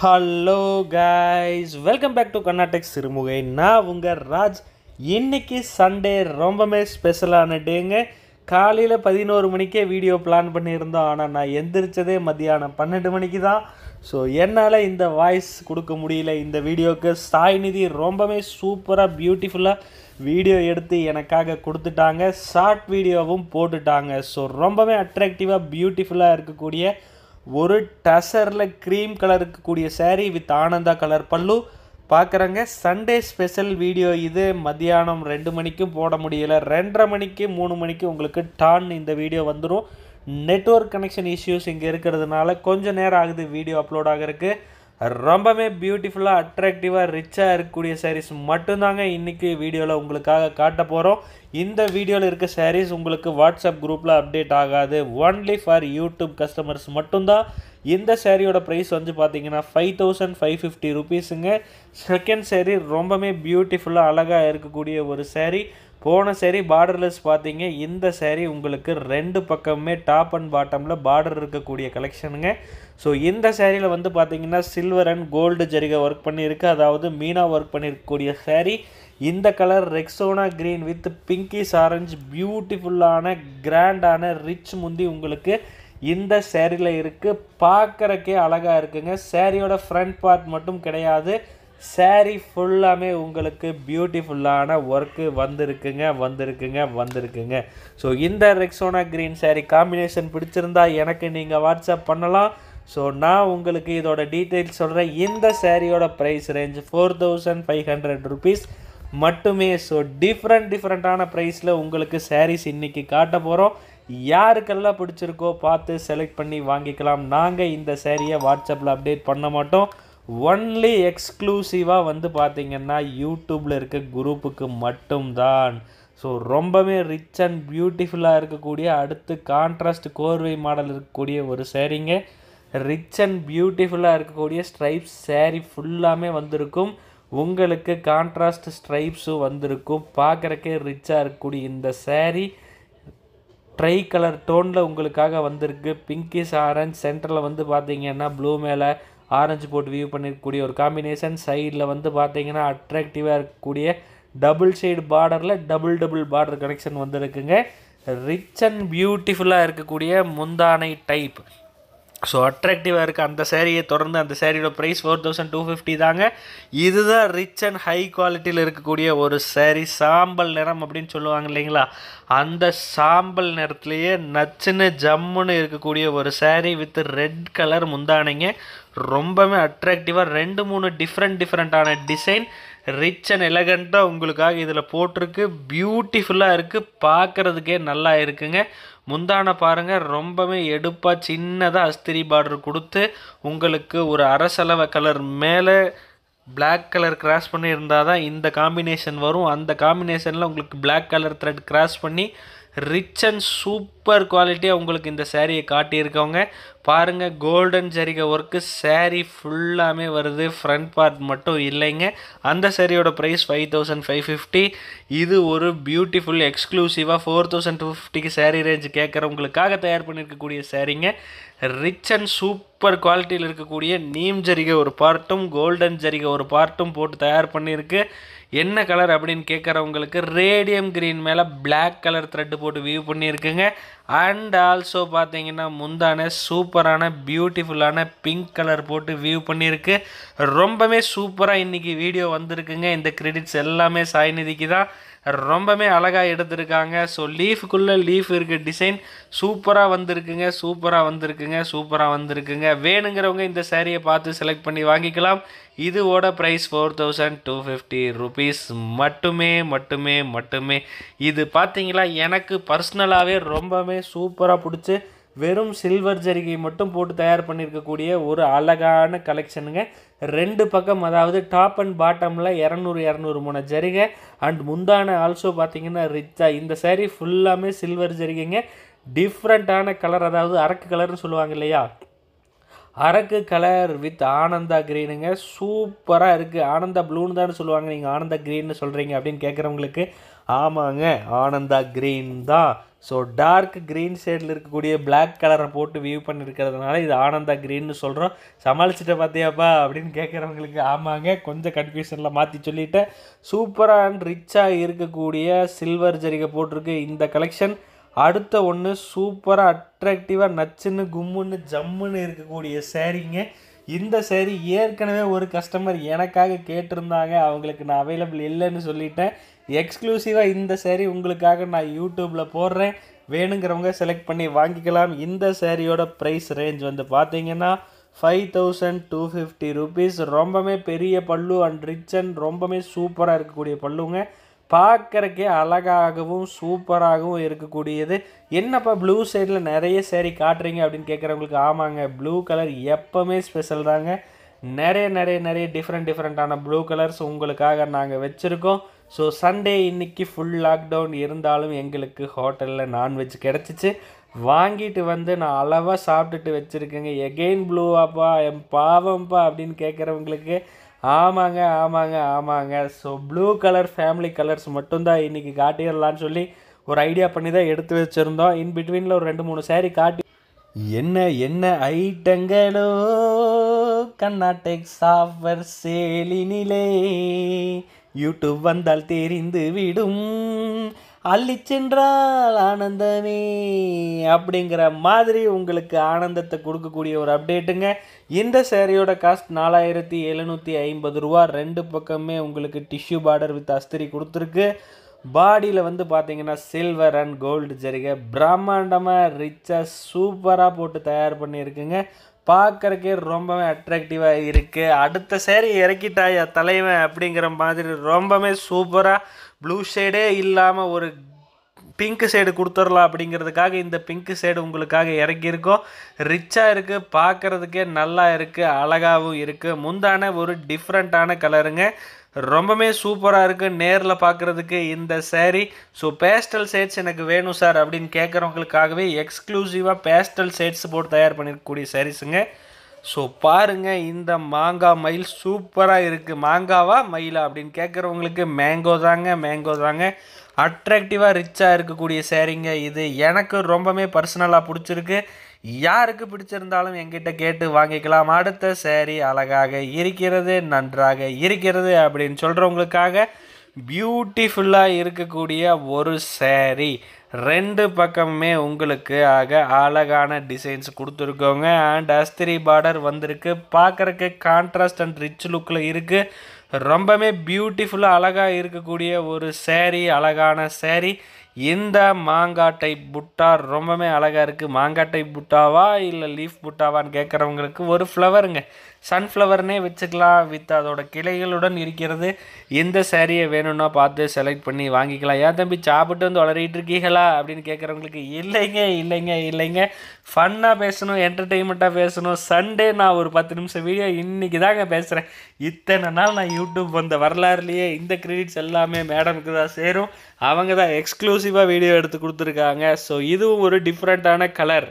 hello guys welcome back to Karnatak Sirumugai நான் உங்கள் ராஜ் இன்னைக்கு சண்டே ரொம்பவே ஸ்பெஷலான டேங்க காலையில் பதினோரு மணிக்கே வீடியோ பிளான் பண்ணியிருந்தோம் ஆனால் நான் எந்திரிச்சதே மத்தியானம் பன்னெண்டு மணிக்கு தான் ஸோ என்னால் இந்த வாய்ஸ் கொடுக்க முடியல இந்த வீடியோக்கு சாய்நிதி ரொம்பவே சூப்பராக பியூட்டிஃபுல்லாக வீடியோ எடுத்து எனக்காக கொடுத்துட்டாங்க ஷார்ட் வீடியோவும் போட்டுட்டாங்க ஸோ ரொம்பவே அட்ராக்டிவாக பியூட்டிஃபுல்லாக இருக்கக்கூடிய ஒரு டசரில் க்ரீம் கலர் இருக்கக்கூடிய saree வித் ஆனந்தா கலர் பல்லு பார்க்குறங்க சண்டே ஸ்பெஷல் வீடியோ இது மத்தியானம் ரெண்டு மணிக்கும் போட முடியல ரெண்டரை மணிக்கு மூணு மணிக்கு உங்களுக்கு டான் இந்த வீடியோ வந்துடும் நெட்வொர்க் கனெக்ஷன் இஷ்யூஸ் இங்கே இருக்கிறதுனால கொஞ்சம் நேரம் ஆகுது வீடியோ அப்லோட் ஆகிறதுக்கு ரொம்பவே பியூட்டிஃபுல்லாக அட்ராக்டிவாக ரிச்சாக இருக்கக்கூடிய sarees மட்டும்தாங்க இன்றைக்கி வீடியோவில் உங்களுக்காக காட்ட போகிறோம் இந்த வீடியோவில் இருக்க sarees உங்களுக்கு வாட்ஸ்அப் குரூப்பில் அப்டேட் ஆகாது ஒன்லி ஃபார் யூடியூப் கஸ்டமர்ஸ் மட்டும்தான் இந்த சேரீயோட ப்ரைஸ் வந்து பார்த்தீங்கன்னா ஃபைவ் தௌசண்ட் ஃபைவ் ஃபிஃப்டி ருபீஸுங்க செகண்ட் saree ரொம்பவே பியூட்டிஃபுல்லாக அழகாக இருக்கக்கூடிய ஒரு saree போன சேரீ பார்டர்லெஸ் பார்த்தீங்க இந்த saree உங்களுக்கு ரெண்டு பக்கமுமே டாப் அண்ட் பாட்டமில் பார்டர் இருக்கக்கூடிய கலெக்ஷனுங்க ஸோ இந்த சேரீயில் வந்து பார்த்தீங்கன்னா சில்வர் அண்ட் கோல்டு ஜரிகை ஒர்க் பண்ணியிருக்கு அதாவது மீனா ஒர்க் பண்ணியிருக்கக்கூடிய saree இந்த colour Rexona green with pinkish orange பியூட்டிஃபுல்லான கிராண்டான ரிச் முந்தி உங்களுக்கு இந்த சேரீல இருக்குது பார்க்குறக்கே அழகாக இருக்குங்க சேரீயோட ஃப்ரண்ட் பார்ட் மட்டும் கிடையாது saree ஃபுல்லாமே உங்களுக்கு பியூட்டிஃபுல்லான ஒர்க்கு வந்திருக்குங்க வந்திருக்குங்க வந்திருக்குங்க ஸோ இந்த ரெக்ஸோனா க்ரீன் saree காம்பினேஷன் பிடிச்சிருந்தா எனக்கு நீங்கள் வாட்ஸ்அப் பண்ணலாம் ஸோ நான் உங்களுக்கு இதோட டீட்டெயில்ஸ் சொல்கிறேன் இந்த சேரீயோட price range four thousand five hundred rupees மட்டுமே ஸோ டிஃப்ரெண்ட் டிஃப்ரெண்ட்டான ப்ரைஸில் உங்களுக்கு sarees இன்னைக்கு காட்ட போகிறோம் யாருக்கெல்லாம் பிடிச்சிருக்கோ பார்த்து செலக்ட் பண்ணி வாங்கிக்கலாம் நாங்கள் இந்த சேரீயை வாட்ஸ்அப்பில் அப்டேட் பண்ண மாட்டோம் ஒன்லி எக்ஸ்க்ளூசிவாக வந்து பார்த்தீங்கன்னா யூடியூப்பில் இருக்க குரூப்புக்கு மட்டும்தான் ஸோ ரொம்பவே ரிச் அண்ட் பியூட்டிஃபுல்லாக இருக்கக்கூடிய அடுத்து கான்ட்ராஸ்ட் கோர்வை மாடல் இருக்கக்கூடிய ஒரு சேரீங்க ரிச் அண்ட் பியூட்டிஃபுல்லாக இருக்கக்கூடிய ஸ்ட்ரைப்ஸ் saree ஃபுல்லாமே வந்திருக்கும் உங்களுக்கு கான்ட்ராஸ்ட் ஸ்ட்ரைப்ஸும் வந்திருக்கும் பார்க்குறக்கே ரிச்சாக இருக்கக்கூடிய இந்த saree ட்ரை கலர் டோனில் உங்களுக்காக வந்திருக்கு பிங்கிஷ் ஆரஞ்ச் சென்டரில் வந்து பார்த்தீங்கன்னா ப்ளூ மேலே ஆரஞ்சு போட்டு வியூ பண்ணிருக்கக்கூடிய ஒரு காம்பினேஷன் சைடில் வந்து பார்த்தீங்கன்னா அட்ராக்டிவாக இருக்கக்கூடிய டபுள் ஷேடு பார்டரில் டபுள் டபுள் பார்டர் கனெக்ஷன் வந்திருக்குங்க ரிச் அண்ட் பியூட்டிஃபுல்லாக இருக்கக்கூடிய முந்தானை டைப் ஸோ அட்ராக்டிவாக இருக்குது அந்த சேரீயை தொடர்ந்து அந்த சேரீயோட price four thousand two fifty தாங்க இதுதான் ரிச் அண்ட் ஹை குவாலிட்டியில் இருக்கக்கூடிய ஒரு saree சாம்பல் நிறம் அப்படின்னு சொல்லுவாங்க இல்லைங்களா அந்த சாம்பல் நிறத்துலேயே நச்சுன்னு ஜம்முன்னு இருக்கக்கூடிய ஒரு saree வித் ரெட் கலர் முந்தானைங்க ரொம்பவே அட்ராக்டிவாக ரெண்டு மூணு டிஃப்ரெண்ட் டிஃப்ரெண்ட்டான டிசைன் ரிச் அண்ட் எலகண்ட்டாக உங்களுக்காக இதில் போட்டிருக்கு பியூட்டிஃபுல்லாக இருக்குது பார்க்குறதுக்கே நல்லா இருக்குங்க முந்தான பாருங்கள் ரொம்பவே எடுப்பாக சின்னதாக அஸ்திரி பார்டர் கொடுத்து உங்களுக்கு ஒரு அரசலவை கலர் மேலே Black கலர் கிராஸ் பண்ணி இருந்தால் தான் இந்த காம்பினேஷன் வரும் அந்த காம்பினேஷனில் உங்களுக்கு Black கலர் த்ரெட் கிராஸ் பண்ணி ரிச் அண்ட் சூப்பர் குவாலிட்டியாக உங்களுக்கு இந்த சேரீயை காட்டியிருக்கவங்க பாருங்கள் கோல்டன் ஜரிகை ஒர்க்கு saree ஃபுல்லாமே வருது ஃப்ரண்ட் பார்ட் மட்டும் இல்லைங்க அந்த சேரீயோட price five thousand five fifty இது ஒரு பியூட்டிஃபுல் எக்ஸ்க்ளூசிவாக ஃபோர் தௌசண்ட் டூ ஃபிஃப்டிக்கு சேரீ ரேஞ்ச் கேட்குறவங்களுக்காக தயார் பண்ணியிருக்கக்கூடிய சேரீங்க ரிச் அண்ட் சூப்பர் குவாலிட்டியில் இருக்கக்கூடிய நீம் ஜரிகை ஒரு பார்ட்டும் கோல்டன் ஜரிகை ஒரு பார்ட்டும் போட்டு தயார் பண்ணியிருக்கு என்ன கலர் அப்படின்னு கேட்குறவங்களுக்கு ரேடியம் க்ரீன் மேலே Black கலர் த்ரெட்டு போட்டு வியூ பண்ணியிருக்குங்க அண்ட் ஆல்சோ பார்த்தீங்கன்னா முந்தான சூப்பரான பியூட்டிஃபுல்லான பிங்க் கலர் போட்டு வியூ பண்ணியிருக்கு ரொம்பவே சூப்பராக இன்றைக்கி வீடியோ வந்திருக்குங்க இந்த கிரெடிட்ஸ் எல்லாமே சாய்நிதிக்கு தான் ரொம்பவே அழகாக எடுத்திருக்காங்க ஸோ லீஃபுக்குள்ளே லீஃப் இருக்க டிசைன் சூப்பராக வந்திருக்குங்க சூப்பராக வந்திருக்குங்க சூப்பராக வந்திருக்குங்க வேணுங்கிறவங்க இந்த சேரீயை பார்த்து செலக்ட் பண்ணி வாங்கிக்கலாம் இதுவோட price four thousand two fifty rupees மட்டுமே மட்டுமே மட்டுமே இது பார்த்தீங்களா எனக்கு பர்சனலாகவே ரொம்பவே சூப்பராக பிடிச்சி வெறும் சில்வர் ஜரிகை மட்டும் போட்டு தயார் பண்ணியிருக்கக்கூடிய ஒரு அழகான கலெக்ஷனுங்க ரெண்டு பக்கம் அதாவது டாப் அண்ட் பாட்டமில் இரநூறு இரநூறு மூணு ஜரிகை அண்ட் முந்தான ஆல்சோ பார்த்தீங்கன்னா ரிச்சாக இந்த saree ஃபுல்லாமே சில்வர் ஜரிகைங்க டிஃப்ரெண்ட்டான கலர் அதாவது அரக்கு கலர்னு சொல்லுவாங்க இல்லையா அரக்கு கலர் வித் ஆனந்தா க்ரீனுங்க சூப்பராக இருக்குது ஆனந்தா ப்ளூன்னு தானே சொல்லுவாங்க நீங்கள் ஆனந்தா க்ரீன்னு சொல்கிறீங்க அப்படின்னு கேட்குறவங்களுக்கு ஆமாங்க ஆனந்தா க்ரீன் தான் ஸோ டார்க் க்ரீன் ஷேடில் இருக்கக்கூடிய பிளாக் கலரை போட்டு வியூ பண்ணியிருக்கிறதுனால இது ஆனந்தா க்ரீன்னு சொல்கிறோம் சமாளிச்சுட்ட பார்த்தியாப்பா அப்படின்னு கேட்குறவங்களுக்கு ஆமாங்க கொஞ்சம் கன்ஃபியூஷனில் மாற்றி சொல்லிட்டேன் சூப்பராக அண்ட் ரிச்சாக இருக்கக்கூடிய சில்வர் ஜரிகை போட்டிருக்கு இந்த கலெக்ஷன் அடுத்த ஒன்று சூப்பராக அட்ராக்டிவாக நச்சுன்னு கும்முன்னு ஜம்முன்னு இருக்கக்கூடிய சேரீங்க இந்த சேரீ ஏற்கனவே ஒரு கஸ்டமர் எனக்காக கேட்டிருந்தாங்க அவங்களுக்கு நான் அவைலபிள் இல்லைன்னு சொல்லிட்டேன் எக்ஸ்க்ளூசிவாக இந்த சேரீ உங்களுக்காக நான் யூடியூப்பில் போடுறேன் வேணுங்கிறவங்க செலக்ட் பண்ணி வாங்கிக்கலாம் இந்த சேரீயோட ப்ரைஸ் ரேஞ்ச் வந்து பார்த்தீங்கன்னா five thousand two fifty rupees ரொம்பவே பெரிய பல்லு அண்ட் ரிச் அண்ட் ரொம்பவே சூப்பராக இருக்கக்கூடிய பல்லுங்க பார்க்குறக்கே அழகாகவும் சூப்பராகவும் இருக்கக்கூடியது என்னப்பா ப்ளூ சைடில் நிறைய சேரீ காட்டுறீங்க அப்படின்னு கேட்குறவங்களுக்கு ஆமாங்க ப்ளூ கலர் எப்போவுமே ஸ்பெஷல் தாங்க நிறைய நிறைய நிறைய டிஃப்ரெண்ட் டிஃப்ரெண்ட்டான ப்ளூ கலர்ஸ் உங்களுக்காக நாங்கள் வச்சுருக்கோம் ஸோ சண்டே இன்னைக்கு ஃபுல் லாக்டவுன் இருந்தாலும் எங்களுக்கு ஹோட்டலில் நான்வெஜ் கிடச்சிச்சு வாங்கிட்டு வந்து நான் அளவாக சாப்பிட்டுட்டு வச்சுருக்கேங்க எகெயின் ப்ளூவாப்பா என் பாவம்ப்பா அப்படின்னு கேட்குறவங்களுக்கு ஆமாங்க ஆமாங்க ஆமாங்க so blue colour family colours மட்டும்தான் இன்றைக்கி காட்டிடலான்னு சொல்லி ஒரு ஐடியா பண்ணி தான் எடுத்து வச்சுருந்தோம் இன் பிட்வீனில் ஒரு ரெண்டு மூணு சேரீ காட்டி என்ன என்ன ஐட்டங்களோ கர்நாடக் சாஃப்ட்வேர் சேலினிலே யூடியூப் வந்தால் தெரிந்து விடும் அள்ளி சென்றால் ஆனந்தமே அப்படிங்கிற மாதிரி உங்களுக்கு ஆனந்தத்தை கொடுக்கக்கூடிய ஒரு அப்டேட்டுங்க இந்த சேரீயோட காஸ்ட் நாலாயிரத்தி எழுநூற்றி ஐம்பது ரூபா ரெண்டு பக்கமே உங்களுக்கு டிஷ்யூ பார்டர் வித் அஸ்திரி கொடுத்துருக்கு பாடியில் வந்து பார்த்தீங்கன்னா சில்வர் அண்ட் கோல்டு ஜரிகை பிரம்மாண்டமாக ரிச்சாக சூப்பராக போட்டு தயார் பண்ணியிருக்குங்க பார்க்குறக்கே ரொம்பவே அட்ராக்டிவாக இருக்குது அடுத்த சேரீ இறக்கிட்டாயா தலைவன் அப்படிங்கிற மாதிரி ரொம்பவே சூப்பராக ப்ளூ ஷேடே இல்லாமல் ஒரு பிங்க் சைடு கொடுத்துடலாம் அப்படிங்கிறதுக்காக இந்த பிங்க் சைடு உங்களுக்காக இறக்கியிருக்கோம் ரிச்சாக இருக்குது பார்க்குறதுக்கே நல்லா இருக்குது அழகாகவும் இருக்குது முந்தான ஒரு டிஃப்ரெண்ட்டான கலருங்க ரொம்பவே சூப்பராக இருக்குது நேரில் பார்க்குறதுக்கு இந்த சேரீ ஸோ பேஸ்டல் ஷேட்ஸ் எனக்கு வேணும் சார் அப்படின்னு கேட்குறவங்களுக்காகவே எக்ஸ்க்ளூசிவாக பேஸ்டல் ஷேட்ஸ் போட்டு தயார் பண்ணியிருக்கக்கூடிய சாரீஸுங்க ஸோ பாருங்கள் இந்த மாங்காய் மயில் சூப்பராக இருக்குது மாங்காவா மயிலா அப்படின்னு கேட்குறவங்களுக்கு மேங்கோ தாங்க மேங்கோ தாங்க அட்ராக்டிவாக ரிச்சாக இருக்கக்கூடிய சேரீங்க இது எனக்கு ரொம்பவே பர்சனலாக பிடிச்சிருக்கு யாருக்கு பிடிச்சிருந்தாலும் எங்கிட்ட கேட்டு வாங்கிக்கலாம் அடுத்த சேரீ அழகாக இருக்கிறது நன்றாக இருக்கிறது அப்படின்னு சொல்கிறவங்களுக்காக பியூட்டிஃபுல்லாக இருக்கக்கூடிய ஒரு சேரீ ரெண்டு பக்கமுமே உங்களுக்கு ஆக அழகான டிசைன்ஸ் கொடுத்துருக்கோங்க அண்ட் அஸ்திரி பார்டர் வந்திருக்கு பார்க்குறக்கு கான்ட்ராஸ்ட் அண்ட் ரிச் லுக்கில் இருக்குது ரொம்பவே பியூட்டிஃபுல்லாக அழகாக இருக்கக்கூடிய ஒரு சேரீ அழகான சேரீ இந்த மாங்காய் டைப் புட்டா ரொம்பவே அழகாக இருக்குது மாங்காய் டைப் புட்டாவா இல்லை லீஃப் புட்டாவான்னு கேட்குறவங்களுக்கு ஒரு ஃப்ளவருங்க சன்ஃப்ளவர்னே வச்சுக்கலாம் வித் அதோட கிளைகளுடன் இருக்கிறது எந்த சேரீயை வேணும்னா பார்த்து செலக்ட் பண்ணி வாங்கிக்கலாம் ஏன் தம்பி சாப்பிட்டு வந்து வளரிட்டு இருக்கீங்களா அப்படின்னு கேட்குறவங்களுக்கு இல்லைங்க இல்லைங்க இல்லைங்க ஃபன்னாக பேசணும் என்டர்டெயின்மெண்ட்டாக பேசணும் சண்டே நான் ஒரு பத்து நிமிஷம் வீடியோ இன்றைக்கி தாங்க பேசுகிறேன் இத்தனை நாள் நான் யூடியூப் வந்த வரலாறுலேயே இந்த கிரெடிட்ஸ் எல்லாமே மேடமுக்கு தான் சேரும் அவங்க தான் எக்ஸ்க்ளூசிவாக வீடியோ எடுத்து கொடுத்துருக்காங்க ஸோ இதுவும் ஒரு டிஃப்ரெண்ட்டான கலர்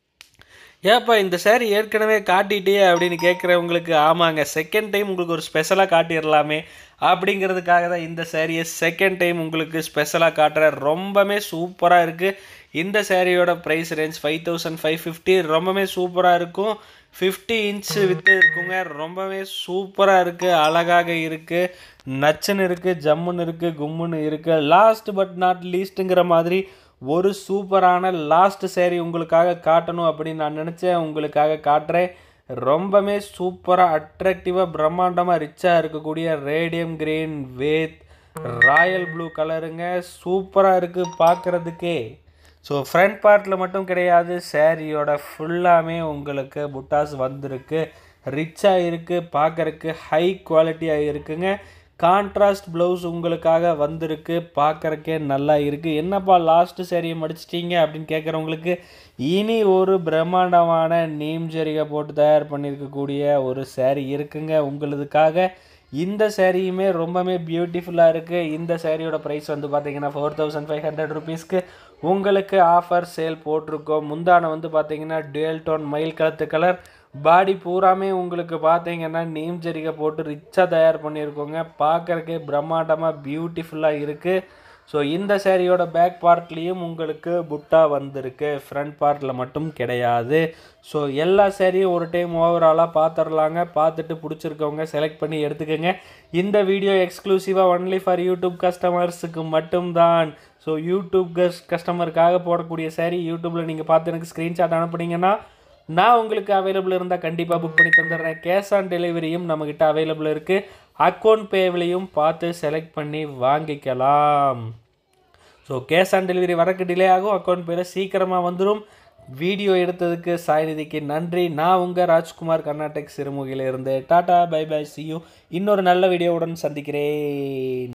ஏப்பா இந்த சேரீ ஏற்கனவே காட்டிட்டே அப்படின்னு கேட்குறவங்களுக்கு ஆமாங்க செகண்ட் டைம் உங்களுக்கு ஒரு ஸ்பெஷலாக காட்டிடலாமே அப்படிங்கிறதுக்காக தான் இந்த சேரீயை செகண்ட் டைம் உங்களுக்கு ஸ்பெஷலாக காட்டுறேன் ரொம்பவே சூப்பராக இருக்குது இந்த சேரீயோட price range five thousand five fifty ரொம்பவே சூப்பராக இருக்கும் ஃபிஃப்டி இன்ச்சு வித்து இருக்குங்க ரொம்பவே சூப்பராக இருக்குது அழகாக இருக்குது நச்சுன்னு இருக்குது ஜம்முன்னு இருக்குது கும்முன்னு இருக்குது லாஸ்ட் பட் நாட் லீஸ்ட்டுங்கிற மாதிரி ஒரு சூப்பரான லாஸ்ட் சேரீ உங்களுக்காக காட்டணும் அப்படின்னு நான் நினச்சேன் உங்களுக்காக காட்டுறேன் ரொம்பவே சூப்பராக அட்ராக்டிவாக பிரம்மாண்டமாக ரிச்சாக இருக்கக்கூடிய radium green with royal blue கலருங்க சூப்பராக இருக்குது பார்க்குறதுக்கே ஸோ ஃப்ரண்ட் பார்ட்டில் மட்டும் கிடையாது சேரீயோட ஃபுல்லாமே உங்களுக்கு புட்டாஸ் வந்திருக்கு ரிச்சாக இருக்குது பார்க்குறக்கு ஹை குவாலிட்டியாக இருக்குங்க கான்ட்ராஸ்ட் ப்ளவுஸ் உங்களுக்காக வந்திருக்கு பார்க்குறக்கே நல்லா இருக்குது என்னப்பா லாஸ்ட்டு சேரீயை மடிச்சிட்டீங்க அப்படின்னு கேட்குறவங்களுக்கு இனி ஒரு பிரம்மாண்டமான நீம் ஜரிகை போட்டு தயார் பண்ணியிருக்கக்கூடிய ஒரு சேரீ இருக்குங்க உங்களுதுக்காக இந்த சேரீயுமே ரொம்பவே பியூட்டிஃபுல்லாக இருக்குது இந்த சேரீயோட ப்ரைஸ் வந்து பார்த்தீங்கன்னா ஃபோர் தௌசண்ட் ஃபைவ் ஹண்ட்ரட் ருபீஸ்க்கு உங்களுக்கு ஆஃபர் சேல் போட்டிருக்கோம் முந்தான வந்து பார்த்தீங்கன்னா டுவெல் டோன் மயில் கலத்து கலர் பாடி பூராமே உங்களுக்கு பார்த்தீங்கன்னா நீம் ஜரிகை போட்டு ரிச்சாக தயார் பண்ணியிருக்கோங்க பார்க்குறக்கே பிரம்மாண்டமாக பியூட்டிஃபுல்லாக இருக்குது ஸோ இந்த சேரீயோட பேக் பார்ட்லேயும் உங்களுக்கு புட்டா வந்திருக்கு ஃப்ரண்ட் பார்ட்டில் மட்டும் கிடையாது ஸோ எல்லா சேரீயும் ஒரு டைம் ஓவராலாக பார்த்துடலாங்க பார்த்துட்டு பிடிச்சிருக்கவங்க செலக்ட் பண்ணி எடுத்துக்கோங்க இந்த வீடியோ எக்ஸ்க்ளூசிவாக ஒன்லி ஃபார் யூடியூப் கஸ்டமர்ஸுக்கு மட்டும்தான் ஸோ யூடியூப் கஸ் கஸ்டமருக்காக போடக்கூடிய சேரீ யூடியூப்பில் நீங்கள் பார்த்து எனக்கு ஸ்க்ரீன்ஷாட் அனுப்புனீங்கன்னா நான் உங்களுக்கு அவைலபிள் இருந்தால் கண்டிப்பாக புக் பண்ணி தந்துடுறேன் கேஷ் ஆன் டெலிவரியும் நம்மக்கிட்ட அவைலபிள் இருக்குது அக்கௌண்ட் பேவிலையும் பார்த்து செலக்ட் பண்ணி வாங்கிக்கலாம் ஸோ கேஷ் ஆன் டெலிவரி வரக்கு டிலே ஆகும் அக்கௌண்ட் பேயில் சீக்கிரமாக வந்துடும் வீடியோ எடுத்ததுக்கு சாய்நிதிக்கு நன்றி நான் உங்கள் ராஜ்குமார் கர்நாடக் சிறுமுகையில் இருந்து tata bye bye see you இன்னொரு நல்ல வீடியோவுடன் சந்திக்கிறேன்